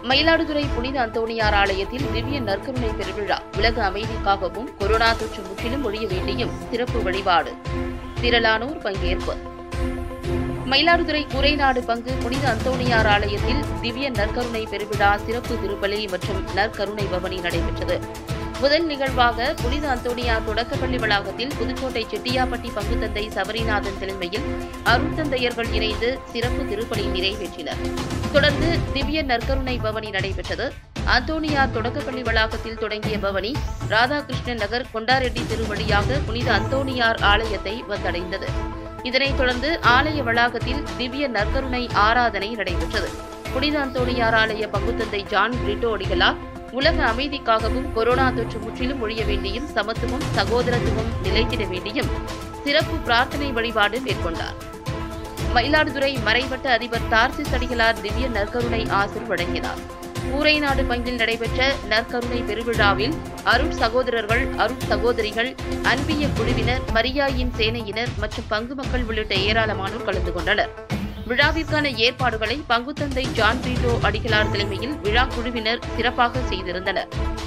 மயிலாடுதுறை புனித அந்தோணியார் ஆலயத்தில் திவ்ய நற்கருணை பெருவிழா உலக அமைதிக்காகவும் கொரோனா தொற்று முற்றிலும் ஒழிய வேண்டியும் சிறப்பு வழிபாடு திரளானோர் பங்கேற்பு மயிலாடுதுறை குறைநாடு பங்கு புனித அந்தோணியார் ஆலயத்தில் திவ்ய நற்கருணை பெருவிழா சிறப்பு திருப்பலி மற்றும் நற்கருணை பவனி நடைபெற்றது முதல் நிகழ்வாக புனித அந்தோணியார் தொடக்கப்பள்ளி வளாகத்தில் புதுக்கோட்டை செட்டியாப்பட்டி பங்குத்தந்தை சபரிநாதன் தலைமையில் அருட்தந்தையர்கள் இணைந்து சிறப்பு திருப்பலி நிறைவேற்றினர் தொடர்ந்து திவ்ய நற்கருணை பவனி நடைபெற்றது அந்தோணியார் தொடக்கப்பள்ளி வளாகத்தில் தொடங்கிய பவனி ராதாகிருஷ்ணன் நகர் கொண்டாரெட்டி தெரு வழியாக புனித அந்தோணியார் ஆலயத்தை வந்தடைந்தது இதனைத் தொடர்ந்து ஆலய வளாகத்தில் திவ்ய நற்கருணை ஆராதனை நடைபெற்றது புனித அந்தோணியார் ஆலய பங்குத்தந்தை ஜான் பிரிட்டோ அடிகளார் உலக அமைதிக்காகவும் கொரோனா தொற்று முற்றிலும் ஒழிய வேண்டியும் சமத்துவம் சகோதரத்துவம் நிலைத்திட வேண்டியும் சிறப்பு பிரார்த்தனை வழிபாடு மேற்கொண்டார் மயிலாடுதுறை மறைவட்ட அதிபர் தார்சிஸ் அடிகளார் திவ்ய நற்கருணை ஆசிர் வழங்கினார் ஊரைநாடு பங்கில் நடைபெற்ற நற்கருணை பெருவிழாவில் அருள் சகோதரர்கள் அருள் சகோதரிகள் அன்பிய குழுவினர் மரியாயின் சேனையினர் மற்றும் பங்கு மக்கள் உள்ளிட்ட ஏராளமானோர் கலந்து கொண்டனர் விழாவிற்கான ஏற்பாடுகளை பங்குத்தந்தை ஜான் பீட்டோ அடிகளார் தலைமையில் விழா குழுவினர் சிறப்பாக செய்திருந்தனர்